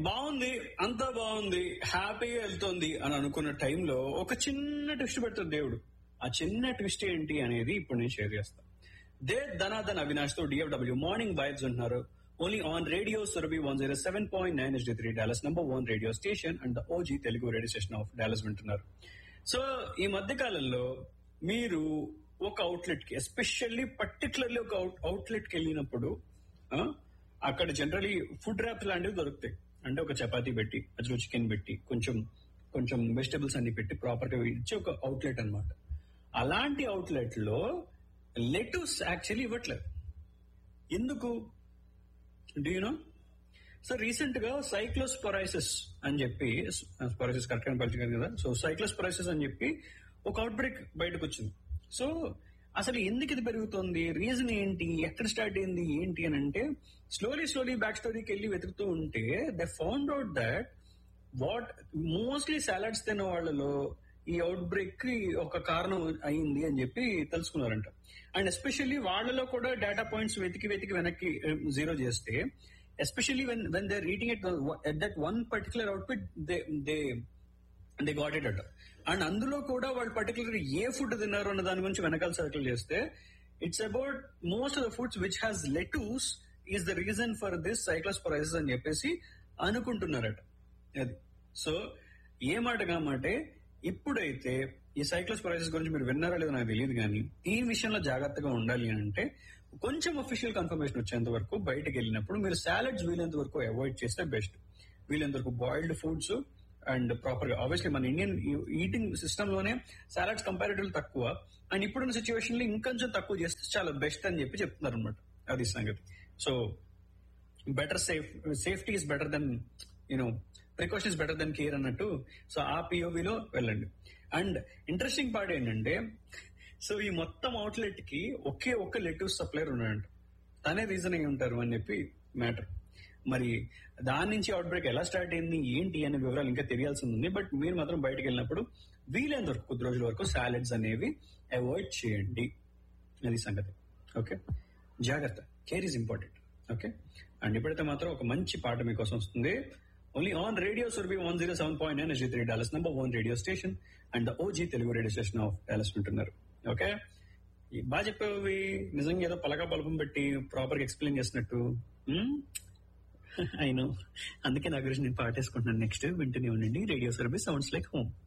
బాగుంది అంతా బాగుంది హ్యాపీగా వెళ్తోంది అని అనుకున్న టైంలో ఒక చిన్న ట్విస్ట్ పెడతాడు దేవుడు ఆ చిన్న ట్విస్ట్ ఏంటి అనేది ఇప్పుడు నేను షేర్ చేస్తాను దే ధనాధన్ అవినాష్ తో డిఎఫ్డబ్ల్యూ మార్నింగ్ వైబ్స్ ఉంటున్నారు only on radio Surabhi one zero seven point nine SD three Dallas number one radio station and the OG Telugu radio station of Dallas వింటున్నారు సో ఈ మధ్య కాలంలో మీరు ఒక అవుట్లెట్ కి ఎస్పెషల్లీ పర్టికులర్లీ ఒక అవుట్లెట్ కి వెళ్ళినప్పుడు ఆ, అక్కడ జనరలీ ఫుడ్ ర్యాప్స్ లాంటివి దొరుకుతాయి అంటే ఒక చపాతీ పెట్టి మధ్యలో చికెన్ పెట్టి కొంచెం కొంచెం వెజిటబుల్స్ అన్ని పెట్టి ప్రాపర్ గా ఇచ్చే ఒక అవుట్లెట్ అన్నమాట అలాంటి అవుట్లెట్ లో లెటూస్ యాక్చువల్లీ ఇవ్వట్లేదు ఎందుకు డూ సో రీసెంట్ గా సైక్లోస్పొరైసిస్ అని చెప్పి స్పొరైసిస్ కరెక్ట్ అని పలిచారు కదా సో సైక్లోస్పొరైసిస్ అని చెప్పి ఒక అవుట్ బ్రేక్ బయటకు వచ్చింది సో అసలు ఎందుకు ఇది పెరుగుతుంది రీజన్ ఏంటి ఎక్కడ స్టార్ట్ అయింది ఏంటి అని అంటే స్లోలీ స్లోలీ బ్యాక్ స్టోరీకి వెళ్ళి వెతుకుతూ ఉంటే they found out that what mostly salads తిన్న వాళ్ళలో ఈ అవుట్ బ్రేక్ కి ఒక కారణం అయింది అని చెప్పి తెలుసుకున్నారంట అండ్ ఎస్పెషల్లీ వాళ్ళలో కూడా డేటా పాయింట్స్ వెతికి వెతికి వెనక్కి జీరో చేస్తే especially when when they eating at at that one particular outfit they they they got it అట అండ్ అందులో కూడా వాళ్ళు పర్టికులర్ ఏ ఫుడ్ తిన్నారు అన్న దాని గురించి వెనకాల సర్కిల్ చేస్తే it's about most of the foods which has lettuce is the reason for this cyclosporiasis అని చెప్పేసి అనుకుంటున్నారట అది సో ఏ మాట కామంటే ఇప్పుడైతే ఈ సైక్లోస్పరైసిస్ గురించి మీరు విన్నారా లేదో నాకు తెలియదు కానీ ఈ విషయంలో జాగ్రత్తగా ఉండాలి అని అంటే కొంచెం అఫీషియల్ కన్ఫర్మేషన్ వచ్చేంత వరకు బయటకు వెళ్ళినప్పుడు మీరు సాలడ్స్ వీలైనంత వరకు అవాయిడ్ చేస్తే బెస్ట్ వీలైనంత వరకు బాయిల్డ్ ఫుడ్స్ అండ్ ప్రాపర్ గా ఆబ్వియస్లీ మన ఇండియన్ ఈటింగ్ సిస్టమ్ లోనే సాలడ్స్ కంపారిటివ్ తక్కువ అండ్ ఇప్పుడున్న సిచ్యువేషన్ లో ఇంకొంచెం తక్కువ చేస్తే చాలా బెస్ట్ అని చెప్పి చెప్తున్నారు అనమాట అది సంగతి so better safe safety is better than you know precautions better than care అన్నట్టు సో ఆ పిఓవిలో వెళ్ళండి అండ్ ఇంట్రెస్టింగ్ పార్ట్ ఏంటంటే సో ఈ మొత్తం అవుట్లెట్ కి ఒకే ఒక్క లెటూస్ సప్లైర్ ఉన్నాడంట తనే రీజన్ అయి ఉంటారు అని చెప్పి మ్యాటర్ మరి దాని నుంచి అవుట్ బ్రేక్ ఎలా స్టార్ట్ అయింది ఏంటి అనే వివరాలు ఇంకా తెలియాల్సి ఉంది బట్ మీరు మాత్రం బయటకు వెళ్ళినప్పుడు వీలైనంత వరకు కొద్ది రోజుల వరకు సాలెడ్స్ అనేవి అవాయిడ్ చేయండి అది సంగతి ఓకే జాగ్రత్త care is important okay and ఇప్పుడైతే మాత్రం ఒక మంచి పాట మీకోసం వస్తుంది only on radio Surabhi one zero seven point nine SG three Dallas number one radio station and the OG Telugu radio station of Dallas వింటున్నారు ఓకే ఈ బాగా చెప్పేవి నిజంగా ఏదో పలక పలకం పెట్టి ప్రాపర్ గా ఎక్స్ప్లెయిన్ చేసినట్టు అయినో అందుకే నా గురించి నేను పాటేసుకుంటున్నాను నెక్స్ట్ వింటూనే ఉండండి radio service sounds like home